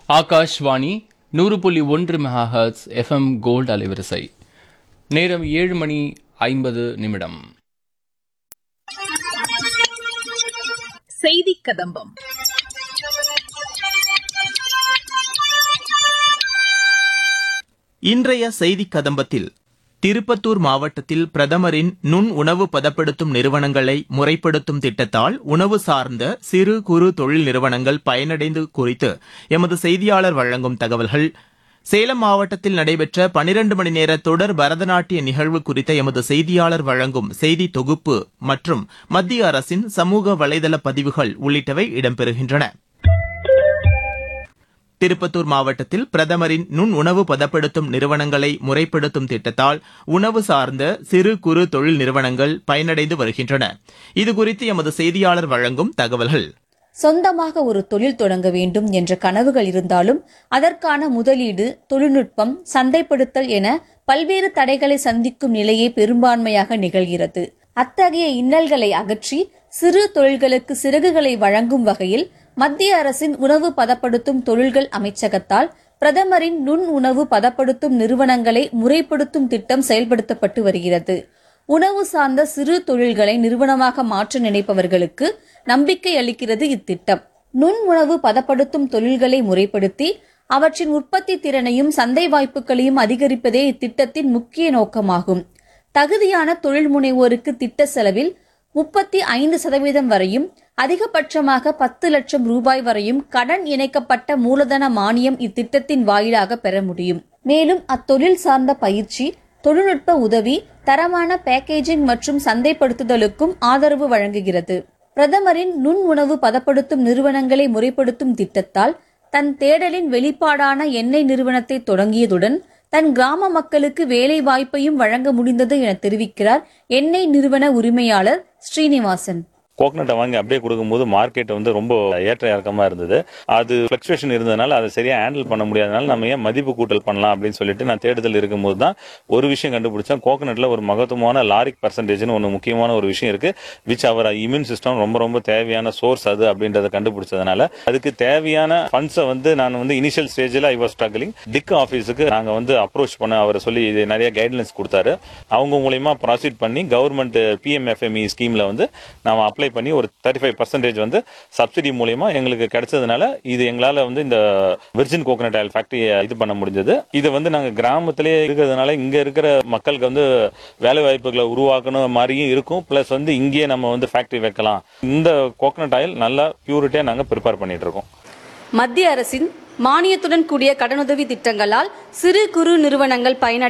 ஆகாஷ்வாணி நூறு புள்ளி ஒன்று மெகாஹர்ட்ஸ் எஃப்எம் கோல்ட் அலைவரிசை நேரம் ஏழு மணி ஐம்பது நிமிடம் செய்தி கதம்பம் இன்றைய செய்தி கதம்பத்தில் திருப்பத்தூர் மாவட்டத்தில் பிரதமரின் நுண் உணவு பதப்படுத்தும் நிறுவனங்களை முறைப்படுத்தும் திட்டத்தால் உணவு சார்ந்த சிறு குறு தொழில் நிறுவனங்கள் பயனடைந்து குறித்து எமது செய்தியாளர் வழங்கும் தகவல்கள் சேலம் மாவட்டத்தில் நடைபெற்ற பனிரண்டு மணி நேர தொடர் பரதநாட்டிய நிகழ்வு குறித்த எமது செய்தியாளர் வழங்கும் செய்தி தொகுப்பு மற்றும் மத்திய அரசின் சமூக வலைதள பதிவுகள் உள்ளிட்டவை இடம்பெறுகின்றன திருப்பத்தூர் மாவட்டத்தில் பிரதமரின் நுண் உணவு பதப்படுத்தும் நிறுவனங்களை முறைப்படுத்தும் திட்டத்தால் உணவு சார்ந்த சிறு குறு தொழில் நிறுவனங்கள் பயனடைந்து வருகின்றன இதுகுறித்து எமது செய்தியாளர் வழங்கும் தகவல்கள் சொந்தமாக ஒரு தொழில் தொடங்க வேண்டும் என்ற கனவுகள் இருந்தாலும் அதற்கான முதலீடு தொழில்நுட்பம் சந்தைப்படுத்தல் என பல்வேறு தடைகளை சந்திக்கும் நிலையே பெரும்பான்மையாக நிகழ்கிறது அத்தகைய இன்னல்களை அகற்றி சிறு தொழில்களுக்கு சிறகுகளை வழங்கும் வகையில் மத்திய அரசின் உணவு பதப்படுத்தும் தொழில்கள் அமைச்சகத்தால் பிரதமரின் நுண் உணவு பதப்படுத்தும் நிறுவனங்களை முறைப்படுத்தும் திட்டம் செயல்படுத்தப்பட்டு வருகிறது உணவு சார்ந்த சிறு தொழில்களை நிறுவனமாக மாற்ற நினைப்பவர்களுக்கு நம்பிக்கை அளிக்கிறது இத்திட்டம் நுண் உணவு பதப்படுத்தும் தொழில்களை முறைப்படுத்தி அவற்றின் உற்பத்தி திறனையும் சந்தை வாய்ப்புகளையும் அதிகரிப்பதே இத்திட்டத்தின் முக்கிய நோக்கமாகும் தகுதியான தொழில் முனைவோருக்கு திட்ட செலவில் முப்பத்தி ஐந்து சதவீதம் வரையும் அதிகபட்சமாக பத்து லட்சம் ரூபாய் வரையும் கடன் இணைக்கப்பட்ட மூலதன மானியம் இத்திட்டத்தின் வாயிலாக பெற முடியும் மேலும் அத்தொழில் சார்ந்த பயிற்சி தொழில்நுட்ப உதவி தரமான பேக்கேஜிங் மற்றும் சந்தைப்படுத்துதலுக்கும் ஆதரவு வழங்குகிறது பிரதமரின் நுண் உணவு பதப்படுத்தும் நிறுவனங்களை முறைப்படுத்தும் திட்டத்தால் தன் தேடலின் வெளிப்பாடான எண்ணெய் நிறுவனத்தை தொடங்கியதுடன் தன் கிராம மக்களுக்கு வேலை வாய்ப்பையும் வழங்க முடிந்தது என தெரிவிக்கிறார் எண்ணெய் நிறுவன உரிமையாளர் ஸ்ரீனிவாசன் கோகனட்டை வாங்கி அப்படியே கொடுக்கும்போது மார்க்கெட் வந்து ரொம்ப ஏற்ற இறக்கமா இருந்தது அது ஃபிளக்சுவேஷன் இருந்ததுனால அதை சரியா ஹேண்டில் பண்ண முடியாதனால நம்ம ஏன் மதிப்பு கூட்டல் பண்ணலாம் அப்படின்னு சொல்லிட்டு நான் தேடுதல் இருக்கும்போது தான் ஒரு விஷயம் கண்டுபிடிச்சேன் கோகனட்ல ஒரு மகத்துவமான லாரிக் பர்சன்டேஜ்னு ஒன்று முக்கியமான ஒரு விஷயம் இருக்கு விச் அவர் இம்யூன் சிஸ்டம் ரொம்ப ரொம்ப தேவையான சோர்ஸ் அது அப்படின்றத கண்டுபிடிச்சதுனால அதுக்கு தேவையான ஃபண்ட்ஸை வந்து நான் வந்து இனிஷியல் ஸ்டேஜில் ஐ வாஸ் ஸ்ட்ரகிளிங் டிக் ஆஃபீஸுக்கு நாங்கள் வந்து அப்ரோச் பண்ண அவர் சொல்லி இது நிறைய கைட்லைன்ஸ் கொடுத்தாரு அவங்க மூலயமா ப்ராசீட் பண்ணி கவர்மெண்ட் பிஎம்எஃப்எம்இ ஸ்கீமில் வந்து நாம அப்ளை பண்ணி ஒரு தேர்ட்டி ஃபைவ் பர்சன்டேஜ் வந்து சப்சிடி மூலயமா எங்களுக்கு கிடைச்சதுனால இது எங்களால் வந்து இந்த விர்ஜின் கோகனட் ஆயில் ஃபேக்டரி இது பண்ண முடிஞ்சது இது வந்து நாங்கள் கிராமத்திலே இருக்கிறதுனால இங்கே இருக்கிற மக்களுக்கு வந்து வேலை வாய்ப்புகளை உருவாக்கணும் மாதிரியும் இருக்கும் ப்ளஸ் வந்து இங்கேயே நம்ம வந்து ஃபேக்டரி வைக்கலாம் இந்த கோகனட் ஆயில் நல்லா பியூரிட்டியாக நாங்கள் ப்ரிப்பேர் பண்ணிட்டு இருக்கோம் மத்திய அரசின் மானியத்துடன் கூடிய கடனுதவி திட்டங்களால் சிறு குறு நிறுவனங்கள் பயனடை